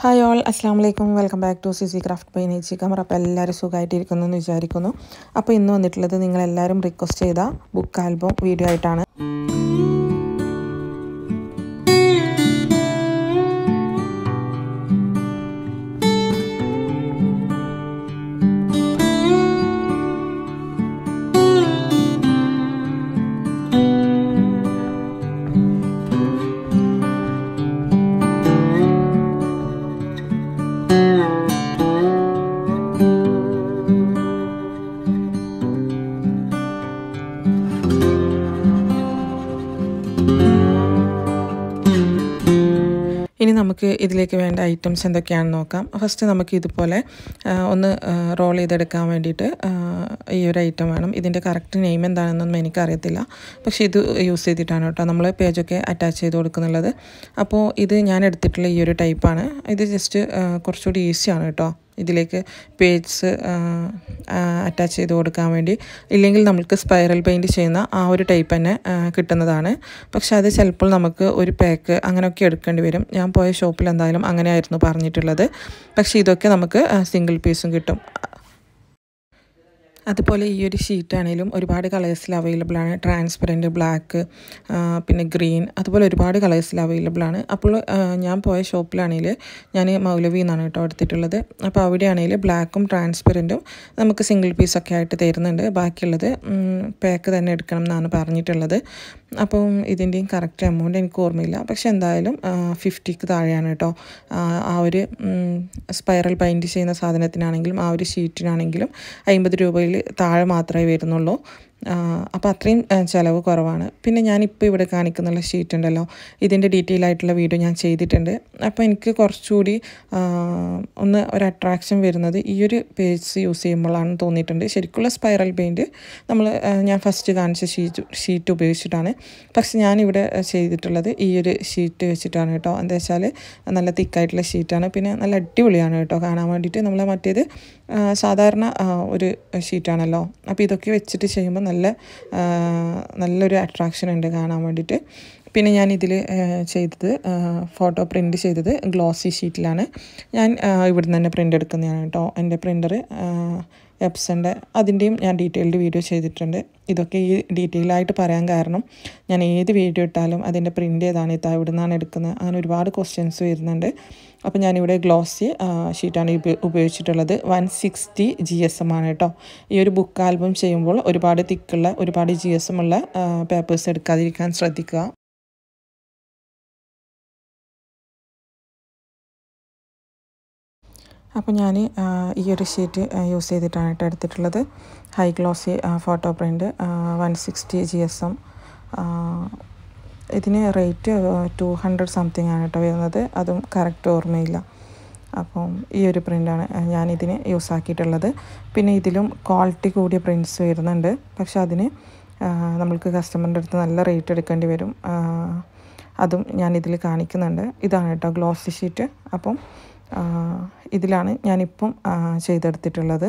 hi all അസ്സാം വലൈക്കും welcome back to C C craft by നേച്ചി കമർ അപ്പോൾ എല്ലാവരും സുഖമായിട്ടിരിക്കുന്നു എന്ന് വിചാരിക്കുന്നു അപ്പോൾ ഇന്ന് വന്നിട്ടുള്ളത് നിങ്ങളെല്ലാവരും റിക്വസ്റ്റ് ചെയ്ത ബുക്ക് ആൽബം വീഡിയോ ആയിട്ടാണ് ഇനി നമുക്ക് ഇതിലേക്ക് വേണ്ട ഐറ്റംസ് എന്തൊക്കെയാണെന്ന് നോക്കാം ഫസ്റ്റ് നമുക്ക് ഇതുപോലെ ആ, ഒന്ന് റോൾ ചെയ്തെടുക്കാൻ വേണ്ടിയിട്ട് ആ, ഈ ഒരു ഐറ്റം വേണം ഇതിൻ്റെ കറക്റ്റ് നെയിം എന്താണെന്നൊന്നും എനിക്കറിയത്തില്ല പക്ഷേ ഇത് യൂസ് ചെയ്തിട്ടാണ് കേട്ടോ നമ്മൾ പേജൊക്കെ അറ്റാച്ച് ചെയ്ത് കൊടുക്കുന്നുള്ളത് അപ്പോൾ ഇത് ഞാൻ എടുത്തിട്ടുള്ള ഈ ഒരു ടൈപ്പാണ് ഇത് ജസ്റ്റ് കുറച്ചുകൂടി ഈസിയാണ് കേട്ടോ ഇതിലേക്ക് പേജ്സ് അറ്റാച്ച് ചെയ്ത് കൊടുക്കാൻ വേണ്ടി ഇല്ലെങ്കിൽ നമുക്ക് സ്പൈറൽ പെയിൻറ് ചെയ്യുന്ന ആ ഒരു ടൈപ്പ് തന്നെ ആ, കിട്ടുന്നതാണ് പക്ഷെ അത് ചിലപ്പോൾ നമുക്ക് ഒരു പാക്ക് അങ്ങനെയൊക്കെ എടുക്കേണ്ടി വരും ഞാൻ പോയ ഷോപ്പിൽ എന്തായാലും അങ്ങനെയായിരുന്നു പറഞ്ഞിട്ടുള്ളത് പക്ഷേ ഇതൊക്കെ നമുക്ക് സിംഗിൾ പീസും കിട്ടും അതുപോലെ ഈ ഒരു ഷീറ്റ് ആണെങ്കിലും ഒരുപാട് കളേഴ്സിൽ അവൈലബിൾ ആണ് ട്രാൻസ്പെറൻറ്റ് ബ്ലാക്ക് പിന്നെ ഗ്രീൻ അതുപോലെ ഒരുപാട് കളേഴ്സിൽ അവൈലബിൾ ആണ് അപ്പോൾ ആ, ഞാൻ പോയ ഷോപ്പിലാണെങ്കിൽ ഞാൻ മൗലവി എന്നാണ് കേട്ടോ എടുത്തിട്ടുള്ളത് അപ്പോൾ അവിടെയാണെങ്കിൽ ബ്ലാക്കും ട്രാൻസ്പെറൻറ്റും നമുക്ക് സിംഗിൾ പീസൊക്കെ ആയിട്ട് തരുന്നുണ്ട് ബാക്കിയുള്ളത് പാക്ക് തന്നെ എടുക്കണം എന്നാണ് പറഞ്ഞിട്ടുള്ളത് അപ്പം ഇതിൻ്റെയും കറക്റ്റ് എമൗണ്ട് എനിക്ക് ഓർമ്മയില്ല പക്ഷെ എന്തായാലും ഫിഫ്റ്റിക്ക് താഴെയാണ് കേട്ടോ ആ, ആ ഒരു സ്പൈറൽ പെയിൻറ്റ് ചെയ്യുന്ന സാധനത്തിനാണെങ്കിലും ആ ഒരു ഷീറ്റിനാണെങ്കിലും അമ്പത് രൂപയിൽ താഴെ മാത്രമേ വരുന്നുള്ളൂ അപ്പോൾ അത്രയും ആ, ചിലവ് കുറവാണ് പിന്നെ ഞാനിപ്പോൾ ഇവിടെ കാണിക്കുന്നുള്ള ഷീറ്റ് ഉണ്ടല്ലോ ഇതിൻ്റെ ഡീറ്റെയിൽ ആയിട്ടുള്ള വീഡിയോ ഞാൻ ചെയ്തിട്ടുണ്ട് അപ്പോൾ എനിക്ക് കുറച്ചുകൂടി ആ, ഒന്ന് ഒരു അട്രാക്ഷൻ വരുന്നത് ഈ ഒരു പേജ് യൂസ് ചെയ്യുമ്പോഴാണ് തോന്നിയിട്ടുണ്ട് ശരിക്കുള്ള സ്പൈറൽ പെയിൻറ്റ് നമ്മൾ ആ, ഞാൻ ഫസ്റ്റ് കാണിച്ച ഷീറ്റ് ഷീറ്റ് ഉപയോഗിച്ചിട്ടാണ് പക്ഷെ ഞാനിവിടെ ചെയ്തിട്ടുള്ളത് ഈ ഒരു ഷീറ്റ് വെച്ചിട്ടാണ് കേട്ടോ എന്താ വെച്ചാൽ നല്ല തിക്കായിട്ടുള്ള ഷീറ്റാണ് പിന്നെ നല്ല അടിപൊളിയാണ് കേട്ടോ കാണാൻ വേണ്ടിയിട്ട് നമ്മൾ മറ്റേത് ആ, സാധാരണ ആ, ഒരു ഷീറ്റാണല്ലോ അപ്പോൾ ഇതൊക്കെ വെച്ചിട്ട് ചെയ്യുമ്പോൾ നല്ല ആ, നല്ലൊരു അട്രാക്ഷൻ ഉണ്ട് കാണാൻ വേണ്ടിയിട്ട് പിന്നെ ഞാൻ ഇതിൽ ചെയ്തത് ഫോട്ടോ പ്രിൻറ്റ് ചെയ്തത് ഗ്ലോസി ഷീറ്റിലാണ് ഞാൻ ആ, ഇവിടുന്ന് തന്നെ പ്രിൻ്റ് എടുക്കുന്നതാണ് കേട്ടോ എൻ്റെ പ്രിൻ്റർ എപ്സൻ്റെ അതിൻ്റെയും ഞാൻ ഡീറ്റെയിൽഡ് വീഡിയോ ചെയ്തിട്ടുണ്ട് ഇതൊക്കെ ഈ ഡീറ്റെയിൽ ആയിട്ട് പറയാൻ കാരണം ഞാൻ ഏത് വീഡിയോ ഇട്ടാലും അതിൻ്റെ പ്രിൻ്റ് ഏതാണ് ഇതാ ഇവിടെ നിന്നാണ് എടുക്കുന്നത് അങ്ങനെ ഒരുപാട് ക്വസ്റ്റ്യൻസ് വരുന്നുണ്ട് അപ്പോൾ ഞാനിവിടെ ഗ്ലോസി ഷീറ്റാണ് ഉപ- ഉപയോഗിച്ചിട്ടുള്ളത് one sixty G S M ആണ് കേട്ടോ ഈ ഒരു ബുക്ക് ആൽബം ചെയ്യുമ്പോൾ ഒരുപാട് തിക്കുള്ള ഒരുപാട് ജി എസ് എം ഉള്ള പേപ്പേഴ്സ് എടുക്കാതിരിക്കാൻ ശ്രദ്ധിക്കുക അപ്പോൾ ഞാൻ ഈ ഒരു ഷീറ്റ് യൂസ് ചെയ്തിട്ടാണ് കേട്ടോ എടുത്തിട്ടുള്ളത് high glossy photo print one sixty G S M ഇതിന് റേറ്റ് ടു ഹൺഡ്രഡ് സംതിങ് ആണ് കേട്ടോ വരുന്നത് അതും കറക്റ്റ് ഓർമ്മയില്ല അപ്പം ഈ ഒരു പ്രിൻ്റാണ് ഞാനിതിന് യൂസ് ആക്കിയിട്ടുള്ളത് പിന്നെ ഇതിലും ക്വാളിറ്റി കൂടിയ പ്രിൻറ്റ്സ് വരുന്നുണ്ട് പക്ഷെ അതിന് ആ, നമ്മൾക്ക് കസ്റ്റമറിൻ്റെ അടുത്ത് നല്ല റേറ്റ് എടുക്കേണ്ടി വരും ആ, അതും ഞാനിതിൽ കാണിക്കുന്നുണ്ട് ഇതാണ് കേട്ടോ ഗ്ലോസി ഷീറ്റ് അപ്പം ആ, ഇതിലാണ് ഞാനിപ്പം ആ, ചെയ്തെടുത്തിട്ടുള്ളത്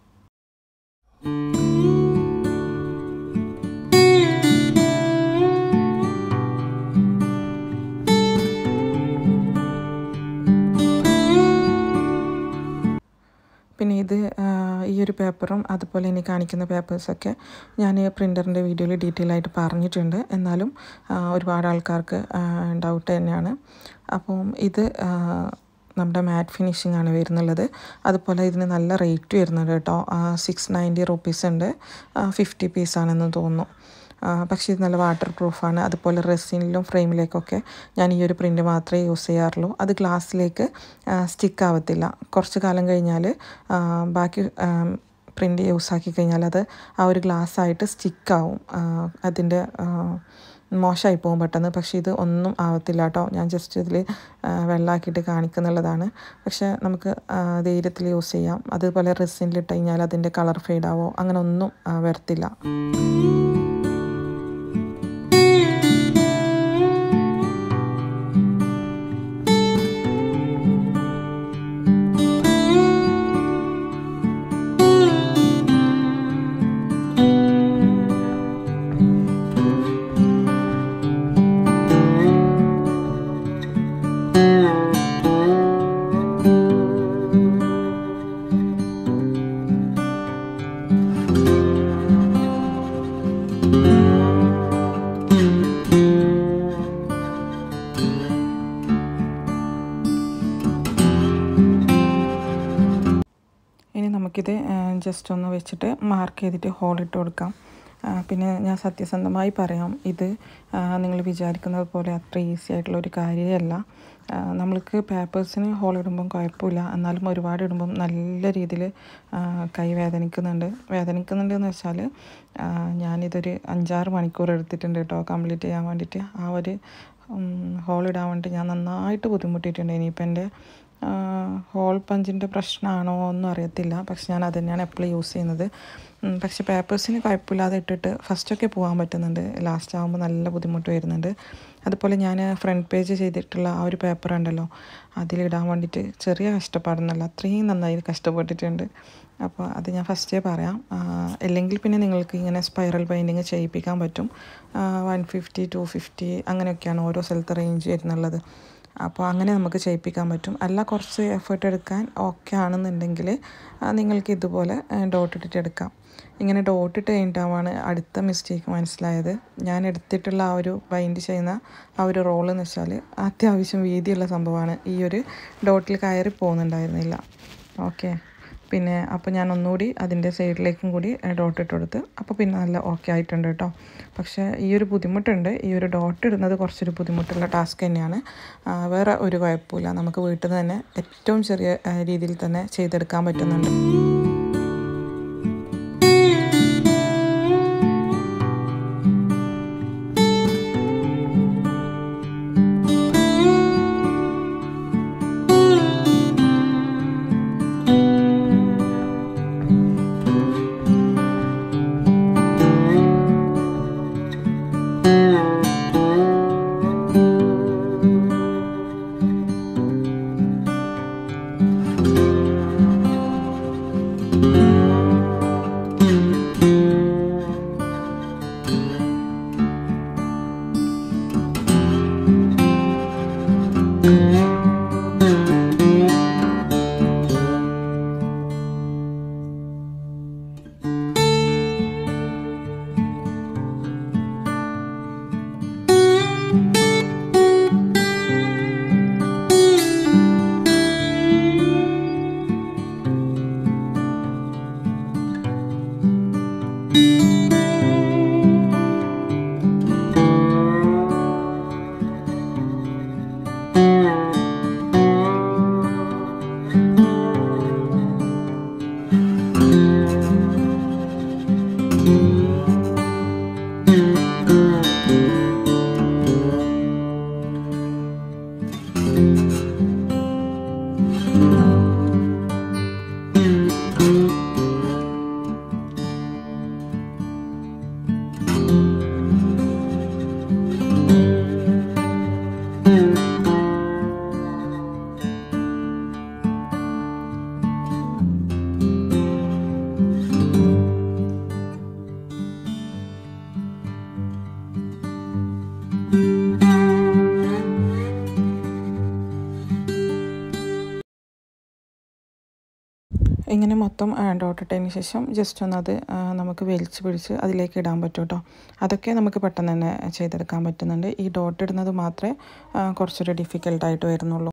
പിന്നെ ഇത് ആ, ഈ ഒരു പേപ്പറും അതുപോലെ ഇനി കാണിക്കുന്ന പേപ്പേഴ്സൊക്കെ ഞാൻ പ്രിൻ്ററിൻ്റെ വീഡിയോയിൽ ഡീറ്റെയിൽ ആയിട്ട് പറഞ്ഞിട്ടുണ്ട് എന്നാലും ആ, ഒരുപാട് ആൾക്കാർക്ക് ഡൗട്ട് തന്നെയാണ് അപ്പം ഇത് ആ, നമ്മുടെ മാറ്റ് ഫിനിഷിംഗ് ആണ് വരുന്നുള്ളത് അതുപോലെ ഇതിന് നല്ല റേറ്റ് വരുന്നുണ്ട് കേട്ടോ സിക്സ് നയൻറ്റി റുപ്പീസ് ഉണ്ട് ഫിഫ്റ്റി പീസാണെന്ന് തോന്നുന്നു ആ, പക്ഷേ ഇത് നല്ല വാട്ടർ പ്രൂഫാണ് അതുപോലെ റെസിനിലും ഫ്രെയിമിലേക്കൊക്കെ ഞാൻ ഈ ഒരു പ്രിൻ്റ് മാത്രമേ യൂസ് ചെയ്യാറുള്ളൂ അത് ഗ്ലാസ്സിലേക്ക് സ്റ്റിക്ക് ആവത്തില്ല കുറച്ച് കാലം കഴിഞ്ഞാൽ ആ, ബാക്കി പ്രിൻ്റ് യൂസ് ആക്കി കഴിഞ്ഞാൽ അത് ആ ഒരു ഗ്ലാസ് ആയിട്ട് സ്റ്റിക്കാവും അതിൻ്റെ മോശമായി പോകും പെട്ടെന്ന് പക്ഷേ ഇത് ഒന്നും ആവത്തില്ല കേട്ടോ ഞാൻ ജസ്റ്റ് ഇതിൽ വെള്ളമാക്കിയിട്ട് കാണിക്കുന്നുള്ളതാണ് പക്ഷേ നമുക്ക് ആ, ധൈര്യത്തിൽ യൂസ് ചെയ്യാം അതുപോലെ റെസിനിലിട്ട് കഴിഞ്ഞാൽ അതിൻ്റെ കളർ ഫെയ്ഡാവോ അങ്ങനെ ഒന്നും ആ, വരത്തില്ല നമുക്കിത് ജസ്റ്റ് ഒന്ന് വെച്ചിട്ട് മാർക്ക് ചെയ്തിട്ട് ഹോൾ ഇട്ട് കൊടുക്കാം ആ, പിന്നെ ഞാൻ സത്യസന്ധമായി പറയാം ഇത് നിങ്ങൾ വിചാരിക്കുന്നത് പോലെ അത്ര ഈസി ആയിട്ടുള്ള ഒരു കാര്യമല്ല ആ, നമ്മൾക്ക് പേപ്പേഴ്സിന് ഹോൾ ഇടുമ്പം കുഴപ്പമില്ല എന്നാലും ഒരുപാട് ഇടുമ്പം നല്ല രീതിയിൽ കൈ വേദനിക്കുന്നുണ്ട് വേദനിക്കുന്നുണ്ട് എന്ന് വെച്ചാൽ ആ, ഞാനിതൊരു അഞ്ചാറ് മണിക്കൂർ എടുത്തിട്ടുണ്ട് കേട്ടോ കംപ്ലീറ്റ് ചെയ്യാൻ വേണ്ടിയിട്ട് ആ ഒരു ഹോൾ ഇടാൻ വേണ്ടി ഞാൻ നന്നായിട്ട് ബുദ്ധിമുട്ടിയിട്ടുണ്ട് ഇനിയിപ്പോൾ എൻ്റെ ഹോൾ പഞ്ചിൻ്റെ പ്രശ്നമാണോ ഒന്നും അറിയത്തില്ല പക്ഷെ ഞാൻ അത് തന്നെയാണ് എപ്പോഴും യൂസ് ചെയ്യുന്നത് ഉം, പക്ഷെ പേപ്പേഴ്സിന് കുഴപ്പമില്ലാതെ ഇട്ടിട്ട് ഫസ്റ്റൊക്കെ പോകാൻ പറ്റുന്നുണ്ട് ലാസ്റ്റ് ആകുമ്പോൾ നല്ല ബുദ്ധിമുട്ട് വരുന്നുണ്ട് അതുപോലെ ഞാൻ ഫ്രണ്ട് പേജ് ചെയ്തിട്ടുള്ള ആ ഒരു പേപ്പർ ഉണ്ടല്ലോ അതിലിടാൻ വേണ്ടിയിട്ട് ചെറിയ കഷ്ടപ്പാടൊന്നുമല്ല അത്രയും നന്നായി കഷ്ടപ്പെട്ടിട്ടുണ്ട് അപ്പോൾ അത് ഞാൻ ഫസ്റ്റേ പറയാം ആ, അല്ലെങ്കിൽ പിന്നെ നിങ്ങൾക്ക് ഇങ്ങനെ സ്പൈറൽ ബൈൻഡിങ് ചെയ്യിപ്പിക്കാൻ പറ്റും വൺ ഫിഫ്റ്റി ടു ഫിഫ്റ്റി അങ്ങനെയൊക്കെയാണ് ഓരോ സ്ഥലത്ത് റേഞ്ച് വരുന്നുള്ളത് അപ്പോൾ അങ്ങനെ നമുക്ക് ചെയ്യിപ്പിക്കാൻ പറ്റും അല്ല കുറച്ച് എഫേർട്ട് എടുക്കാൻ ഓക്കെ ആണെന്നുണ്ടെങ്കിൽ ആ, നിങ്ങൾക്ക് ഇതുപോലെ ഡോട്ട് ഇട്ടിട്ട് എടുക്കാം ഇങ്ങനെ ഡോട്ട് ഇട്ട് കഴിഞ്ഞിട്ടാണ് അടുത്ത മിസ്റ്റേക്ക് മനസ്സിലായത് ഞാൻ എടുത്തിട്ടുള്ള ആ ഒരു ബൈൻഡ് ചെയ്യുന്ന ആ ഒരു റോൾ എന്ന് വെച്ചാൽ അത്യാവശ്യം വീതിയുള്ള സംഭവമാണ് ഈ ഒരു ഡോട്ടിൽ കയറി പോകുന്നുണ്ടായിരുന്നില്ല ഓക്കെ പിന്നെ അപ്പോൾ ഞാൻ ഒന്നുകൂടി അതിൻ്റെ സൈഡിലേക്കും കൂടി ഡോട്ട് ഇട്ട് കൊടുത്ത് അപ്പോൾ പിന്നെ നല്ല ഓക്കെ ആയിട്ടുണ്ട് കേട്ടോ പക്ഷേ ഈ ഒരു ബുദ്ധിമുട്ടുണ്ട് ഈ ഒരു ഡോട്ട് ഇടുന്നത് കുറച്ചൊരു ബുദ്ധിമുട്ടുള്ള ടാസ്ക് തന്നെയാണ് ആ, വേറെ ഒരു കുഴപ്പമില്ല നമുക്ക് വീട്ടിൽ നിന്ന് തന്നെ ഏറ്റവും ചെറിയ ആ, രീതിയിൽ തന്നെ ചെയ്തെടുക്കാൻ പറ്റുന്നുണ്ട് ഇങ്ങനെ മൊത്തം ഡോട്ട് ഇട്ടതിന് ശേഷം ജസ്റ്റ് ഒന്ന് അത് ആ, നമുക്ക് വലിച്ച് പിടിച്ച് അതിലേക്ക് ഇടാൻ പറ്റും കേട്ടോ അതൊക്കെ നമുക്ക് പെട്ടെന്ന് തന്നെ ചെയ്തെടുക്കാൻ പറ്റുന്നുണ്ട് ഈ ഡോട്ട് ഇടുന്നത് മാത്രമേ ആ, കുറച്ചൊരു ഡിഫിക്കൽട്ടായിട്ട് വരുന്നുള്ളൂ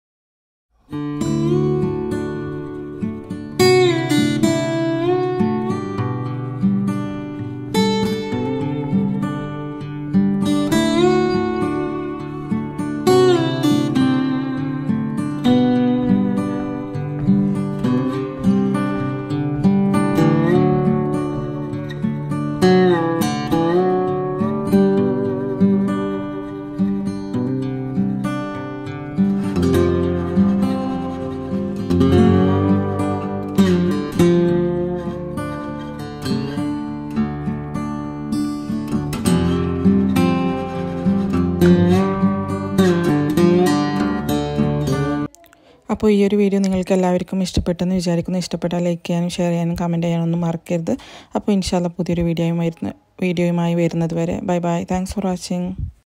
അപ്പോൾ ഈ ഒരു വീഡിയോ നിങ്ങൾക്ക് എല്ലാവർക്കും ഇഷ്ടപ്പെട്ടെന്ന് വിചാരിക്കുന്നു ഇഷ്ടപ്പെട്ടാൽ ലൈക്ക് ചെയ്യാനും ഷെയർ ചെയ്യാനും കമൻറ്റ് ചെയ്യാനും ഒന്നും മറക്കരുത് അപ്പോൾ ഇൻഷാല്ല പുതിയൊരു വീഡിയോയുമായി വരുന്ന വീഡിയോയുമായി വരുന്നത് വരെ bye bye thanks for watching